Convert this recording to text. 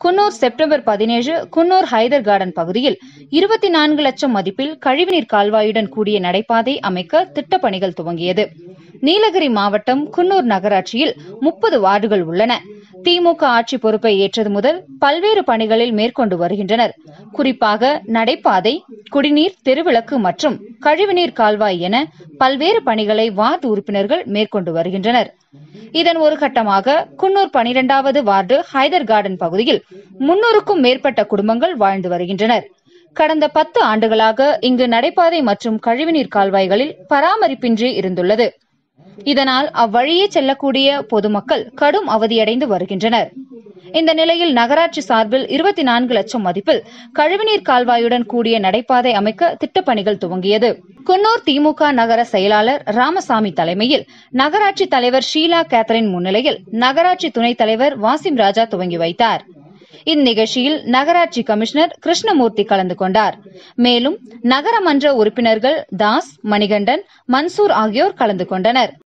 Coonoor September பதினேழு Coonoor Hyder garden பகுதியில் இருபத்தி நான்கு லட்சம் மதிப்பில் கழிவுநீர் கால்வாயுடன் கூடிய நடைபாதை அமைக்க திட்டப்பணிகள் துவங்கியது நீலகிரி மாவட்டம் குன்னூர் நகராட்சியில் முப்பது வார்டுகள் உள்ளன திமுக ஆட்சி பொறுப்பை ஏற்றது முதல் பல்வேறு பணிகளில் மேற்கொண்டு வருகின்றனர் குறிப்பாக நடைபாதை குடிநீர் தெருவிளக்கு மற்றும் கழிவுநீர் கால்வாய் என பல்வேறு பணிகளை வார்டு உறுப்பினர்கள் மேற்கொண்டு வருகின்றனர் இதன் ஒரு கட்டமாக குன்னூர் பனிரெண்டாவது வார்டு ஹைதர் கார்டன் பகுதியில் முன்னூறுக்கும் மேற்பட்ட குடும்பங்கள் வாழ்ந்து வருகின்றனர் கடந்த பத்து ஆண்டுகளாக இங்கு நடைபாதை மற்றும் கழிவுநீர் கால்வாய்களில் பராமரிப்பின்றி இருந்துள்ளது இதனால் அவ்வழியே செல்லக்கூடிய பொதுமக்கள் கடும் அவதியடைந்து வருகின்றனர் இந்த நிலையில் நகராட்சி சார்பில் இருபத்தி நான்கு லட்சம் மதிப்பில் கழிவுநீர் கால்வாயுடன் கூடிய நடைபாதை அமைக்க திட்டப்பணிகள் துவங்கியது குன்னூர் திமுக நகர செயலாளர் ராமசாமி தலைமையில் நகராட்சி தலைவர் ஷீலா கேத்தரின் முன்னிலையில் நகராட்சி துணைத் தலைவர் வாசிம் ராஜா துவங்கி வைத்தார் இந்நிகழ்ச்சியில் நகராட்சி கமிஷனர் கிருஷ்ணமூர்த்தி கலந்து கொண்டார் மேலும் நகரமன்ற உறுப்பினர்கள் தாஸ் மணிகண்டன் மன்சூர் ஆகியோர் கலந்து கொண்டனர்